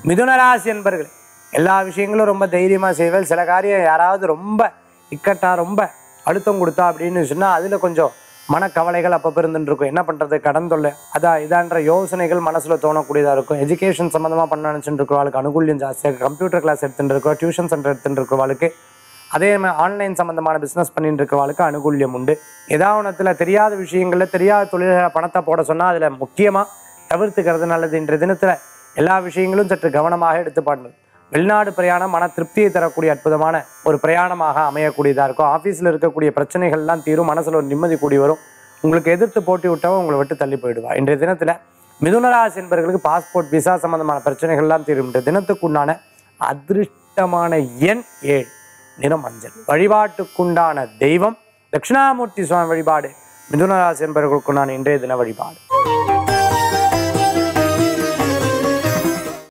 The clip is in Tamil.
மிதுனராசி என்பர்கள் எல்லா விஷயங்களும் ரொம்ப தைரியமாக செய்வேன் சில காரியம் யாராவது ரொம்ப இக்கட்டா ரொம்ப அழுத்தம் கொடுத்தா அப்படின்னு சொன்னால் அதில் கொஞ்சம் மனக்கவலைகள் அப்பப்போ இருந்துட்டு இருக்கும் என்ன பண்ணுறது கடன் தொல்லை அதான் இதான்ற யோசனைகள் மனசில் தோணக்கூடியதாக இருக்கும் எஜுகேஷன் சம்மந்தமாக பண்ண நினச்சிட்டு இருக்கிறவளுக்கு அனுகூல்யம் ஜாஸ்தியாக கம்ப்யூட்டர் கிளாஸ் எடுத்துட்டு இருக்கோம் டியூஷன் சென்டர் எடுத்துட்டு இருக்கிறவளுக்கு அதே மாதிரி ஆன்லைன் சம்மந்தமான பிஸ்னஸ் பண்ணிட்டு இருக்கிறவளுக்கு அனுகூல்யம் உண்டு ஏதாவனத்தில் தெரியாத விஷயங்களில் தெரியாத தொழில்களை பணத்தை போட சொன்னால் அதில் முக்கியமாக தவிர்த்துக்கிறது நல்லது இன்றைய தினத்தில் எல்லா விஷயங்களும் சற்று கவனமாக எடுத்து பாடணும் வெளிநாடு பிரயாணம் மன திருப்தியை தரக்கூடிய அற்புதமான ஒரு பிரயாணமாக அமையக்கூடியதாக இருக்கும் ஆஃபீஸில் இருக்கக்கூடிய பிரச்சனைகள்லாம் தீரும் மனசில் ஒரு நிம்மதி கூடி வரும் உங்களுக்கு எதிர்த்து போட்டி விட்டவன் உங்களை விட்டு தள்ளி போயிடுவா இன்றைய தினத்தில் மிதுனராசி என்பவர்களுக்கு பாஸ்போர்ட் விசா சம்பந்தமான பிரச்சனைகள்லாம் தீரும் இன்றைய தினத்துக்குண்டான அதிருஷ்டமான எண் ஏழு நிறம் மஞ்சள் வழிபாட்டுக்குண்டான தெய்வம் தட்சிணாமூர்த்தி சுவாமி வழிபாடு மிதுனராசி என்பவர்களுக்குண்டான இன்றைய தின வழிபாடு